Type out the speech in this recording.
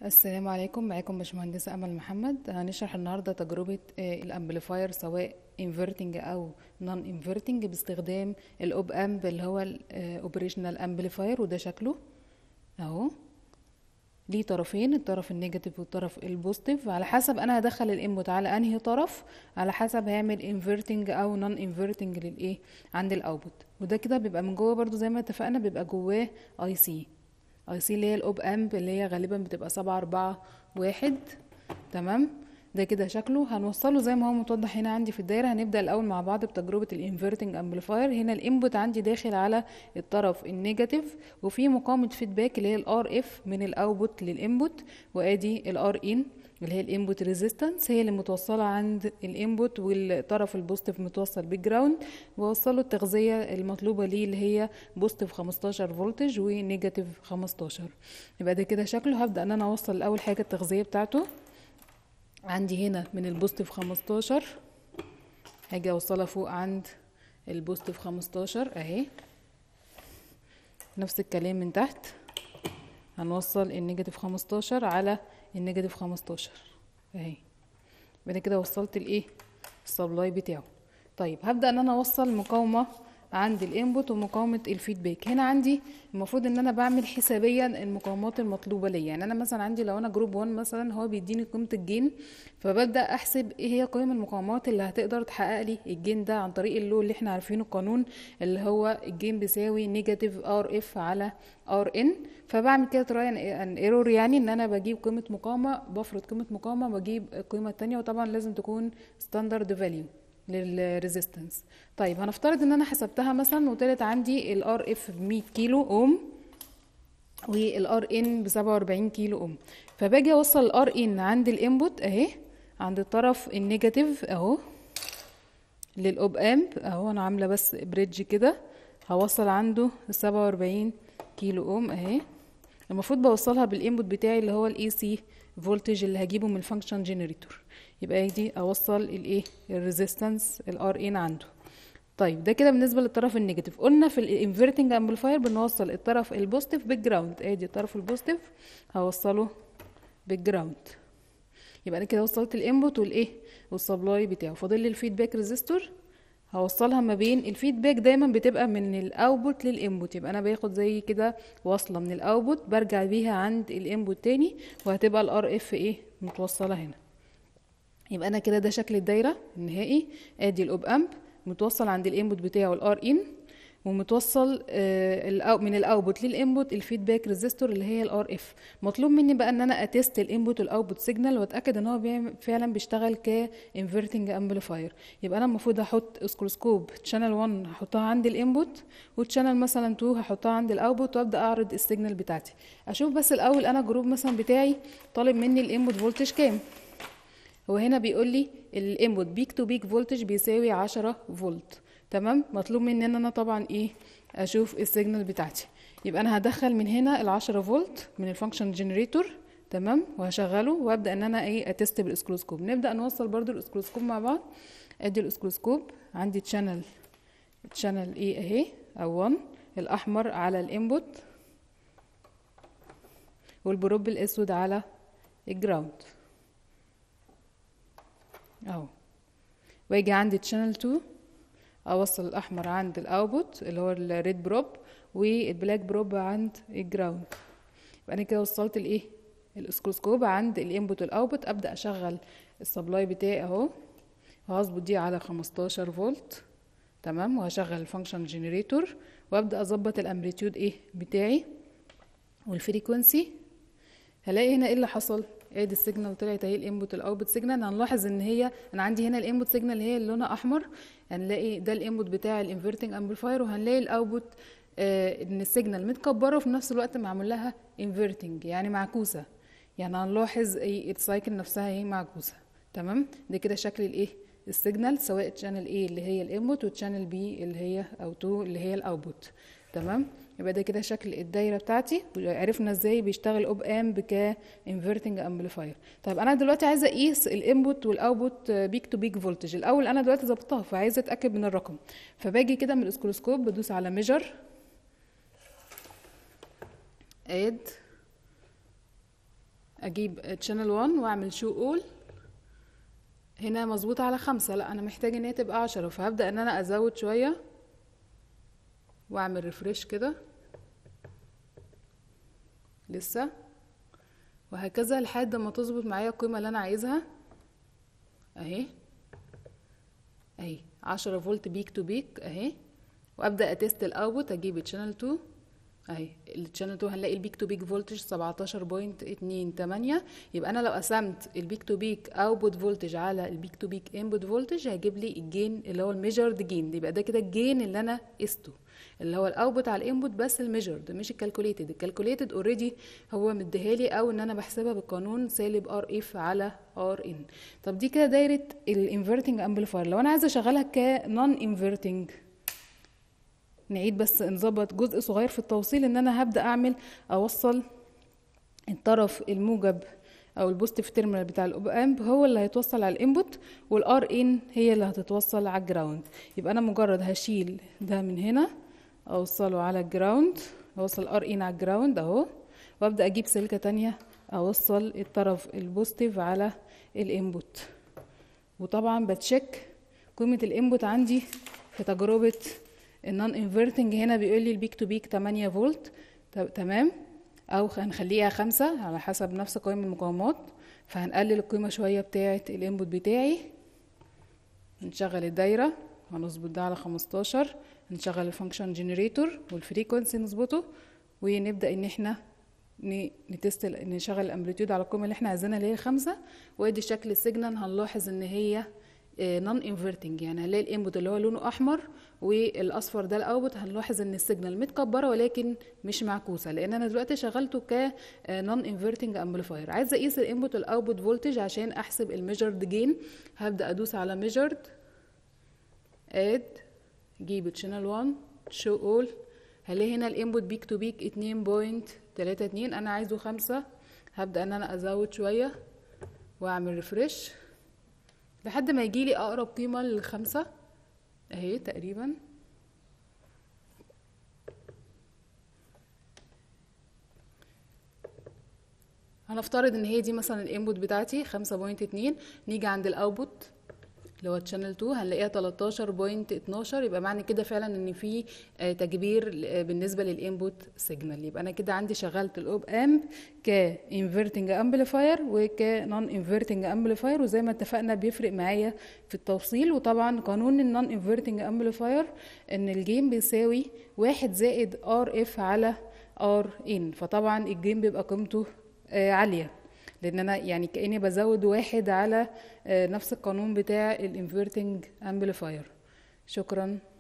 السلام عليكم معاكم باشمهندسة أمل محمد هنشرح النهاردة تجربة آه، الأمبليفاير سواء inverting أو non inverting باستخدام الأوب أمب اللي هو الأوبريشنال أمبليفاير وده شكله أهو ليه طرفين الطرف النيجاتيف والطرف البوزيتيف على حسب انا هدخل الانبوت على انهي طرف على حسب هيعمل انفرتنج او نون انفرتنج للايه عند الاوتبوت وده كده بيبقى من جوه برضو زي ما اتفقنا بيبقى جواه اي سي اي سي اللي هي الاوب امب اللي هي غالبا بتبقى سبعة أربعة واحد تمام ده كده شكله هنوصله زي ما هو متوضح هنا عندي في الدايره هنبدا الاول مع بعض بتجربه الانفرتنج امبليفاير هنا الانبوت عندي داخل على الطرف النيجاتيف وفي مقاومه فيدباك اللي هي الار اف من الاوتبوت للانبوت وادي الار ان اللي هي الانبوت ريزيستنس هي اللي متوصله عند الانبوت والطرف البوزيتيف متوصل بالجراوند ووصله التغذيه المطلوبه ليه اللي هي بوزيتيف 15 فولتج ونيجاتيف 15 يبقى ده كده شكله هبدا ان انا اوصل الاول حاجه التغذيه بتاعته عندي هنا من البوزيتيف 15 هاجي اوصلها فوق عند البوزيتيف 15 اهي نفس الكلام من تحت هنوصل النيجاتيف 15 على النيجاتيف 15 اهي يبقى كده وصلت الايه السبلاي بتاعه طيب هبدا ان انا اوصل مقاومه عند الانبوت ومقاومه الفيدباك هنا عندي المفروض ان انا بعمل حسابيا المقاومات المطلوبه ليا يعني انا مثلا عندي لو انا جروب 1 مثلا هو بيديني قيمه الجين فببدا احسب ايه هي قيم المقاومات اللي هتقدر تحقق لي الجين ده عن طريق اللو اللي احنا عارفينه القانون اللي هو الجين بيساوي نيجاتيف ار اف على ار ان فبعمل كده تراي ان ايرور يعني ان انا بجيب قيمه مقاومه بفرض قيمه مقاومه بجيب القيمه الثانيه وطبعا لازم تكون ستاندرد فاليو للريزيستنس طيب هنفترض ان انا حسبتها مثلا وطلعت عندي الار اف ب 100 كيلو اوم والار ان ب 47 كيلو اوم فباجي اوصل الار ان عند الانبوت اهي عند الطرف النيجاتيف اهو للاوب امب اهو انا عامله بس بريدج كده هوصل عنده 47 كيلو اوم اهي المفروض بوصلها بالانبوت بتاعي اللي هو الاي سي فولتج اللي هجيبه من الفانكشن جنريتور يبقى دي اوصل الايه الريزيستنس الار ان عنده طيب ده كده بالنسبه للطرف النيجاتيف قلنا في الانفرتنج امبليفاير بنوصل الطرف البوزيتيف بالجراوند ادي الطرف البوزيتيف هوصله بالجراوند يبقى انا كده وصلت الانبوت والايه والسبلاي بتاعه فاضل لي الفيدباك ريزيستور هوصلها ما بين الفيدباك دايما بتبقى من الاوتبوت للانبوت يبقى انا باخد زي كده واصله من الاوتبوت برجع بيها عند الانبوت تاني وهتبقى الار اف ايه متوصله هنا يبقى انا كده ده شكل الدايره النهائي ادي الاوب امب متوصل عند الانبوت بتاعه الار ان ومتوصل آه من الاوتبوت للانبوت الفيدباك ريزيستور اللي هي الار اف مطلوب مني بقى ان انا اتست الانبوت والاوتبوت سيجنال واتاكد ان هو فعلا بيشتغل كانفرتنج امبليفاير يبقى انا المفروض احط اسكروسكوب شانل 1 هحطها عند الانبوت والشانل مثلا 2 هحطها عند الاوتبوت وابدا اعرض السيجنال بتاعتي اشوف بس الاول انا جروب مثلا بتاعي طالب مني الانبوت فولتج كام هو هنا بيقول لي الانبوت بيك تو بيك فولتج بيساوي 10 فولت تمام مطلوب مني ان انا طبعا ايه اشوف السيجنال بتاعتي يبقى انا هدخل من هنا ال 10 فولت من الفانكشن جنريتور تمام وهشغله وابدا ان انا ايه اتست بالاسكروسكوب نبدا نوصل برضو الاسكروسكوب مع بعض ادي الاسكروسكوب عندي تشانل تشانل ايه اهي او 1 الاحمر على الانبوت والبروب الاسود على الجراوند اهو واجي عندي تشانل 2 اوصل الاحمر عند الاوتبوت اللي هو الريد بروب والبلاك بروب عند الجراوند يبقى انا كده وصلت الايه الاسكروسكوب عند الانبوت والاوتبوت ابدا اشغل السبلاي بتاعي اهو وهظبط دي على 15 فولت تمام وهشغل الفانكشن جنريتور وابدا اظبط الامبليتيود ايه بتاعي والفريكونسي هلاقي هنا ايه اللي حصل ادي السيجنال طلعت اهي الانبوت الاوتبوت سيجنال هنلاحظ ان هي انا عندي هنا الانبوت سيجنال اللي هي اللي لونها احمر هنلاقي ده الانبوت بتاع الانفرتنج امبليفاير وهنلاقي الاوتبوت آه ان السيجنال متكبره وفي نفس الوقت معمول لها انفرتنج يعني معكوسه يعني هنلاحظ ايه السايكل نفسها ايه معكوسه تمام ده كده شكل الايه السيجنال سواء تشانل A اللي هي الانبوت وتشانل B اللي هي او 2 اللي هي الاوتبوت تمام يبقى ده كده شكل الدايره بتاعتي عرفنا ازاي بيشتغل اوب امب كانفرتنج امبليفاير طيب انا دلوقتي عايزه اقيس الانبوت والاوتبوت بيك تو بيك فولتج الاول انا دلوقتي ظبطتها فعايزه اتاكد من الرقم فباجي كده من الاسكروسكوب بدوس على ميجر اد اجيب تشانل 1 واعمل شو اول هنا مظبوطة على خمسة لا انا محتاج ان هي تبقى عشرة فهبدأ ان انا ازود شوية واعمل ريفريش كده لسه وهكذا لحد ما تظبط معايا القيمة اللي انا عايزها اهي اهي عشرة فولت بيك تو بيك اهي وابدا اتست الاوتبوت اجيب الشانل 2 اهي الشانل 2 هنلاقي البيك تو بيك فولتج 17.28 يبقى انا لو قسمت البيك تو بيك اوتبوت فولتج على البيك تو بيك انبوت فولتج هيجيب لي الجين اللي هو الميجرد جين يبقى ده كده الجين اللي انا قسته اللي هو الاوتبوت على الانبوت بس الميجرد مش الكالكوليتد الكالكوليتد اوريدي هو مديهالي او ان انا بحسبها بالقانون سالب ار اف على ار ان طب دي كده دايره الانفرتنج امبليفاير لو انا عايزه اشغلها كنون انفرتنج نعيد بس نظبط جزء صغير في التوصيل ان انا هبدا اعمل اوصل الطرف الموجب او البوزيتيف تيرمينال بتاع الاوب امب هو اللي هيتوصل على الانبوت والار ان هي اللي هتتوصل على الجراوند يبقى انا مجرد هشيل ده من هنا اوصله على الجراوند اوصل ار ان على الجراوند اهو وابدا اجيب سلكه تانية اوصل الطرف البوزيتيف على الانبوت وطبعا بتشيك قيمه الانبوت عندي في تجربه النون انفرتنج هنا بيقول لي البيك تو بيك 8 فولت تمام او هنخليها خمسة على حسب نفس قيم المقاومات فهنقلل القيمة شوية بتاعة الانبوت بتاعي نشغل الدايرة هنظبط ده على 15 نشغل الفانكشن جنريتور والفريكونسي نظبطه ونبدأ ان احنا نتست نشغل الامبليتيود على القيمة اللي احنا عايزينها اللي هي خمسة وادي شكل السيجنال هنلاحظ ان هي نون انفرتنج يعني هنلاقي الانبوت اللي هو لونه احمر والاصفر ده الاوتبوت هنلاحظ ان السيجنال متكبره ولكن مش معكوسه لان انا دلوقتي شغلته ك نون انفرتنج امبليفاير عايزه اقيس الانبوت الاوتبوت فولتج عشان احسب الميجرد جين هبدا ادوس على ميجرد اد جيب تشانل 1 شو اول هلاقي هنا الانبوت بيك تو بيك 2.32 انا عايزه خمسة هبدا ان انا ازود شويه واعمل ريفرش لحد ما يجيلي اقرب قيمه للخمسة اهي تقريبا هنفترض ان هي دي مثلا الانبوت بتاعتي خمسة بوينت اتنين نيجي عند الاوتبوت اللي هو تشانل 2 هنلاقيها 13.12 يبقى معنى كده فعلا ان في تكبير بالنسبه للانبوت سيجنال يبقى انا كده عندي شغلت الاوب امب كانفرتنج امبليفاير وكنون انفرتنج امبليفاير وزي ما اتفقنا بيفرق معايا في التوصيل وطبعا قانون النون انفرتنج امبليفاير ان الجيم بيساوي واحد زائد ار اف على ار ان فطبعا الجيم بيبقى قيمته عاليه لان انا يعني كاني بزود واحد على نفس القانون بتاع الانفرتنج امبليفاير شكرا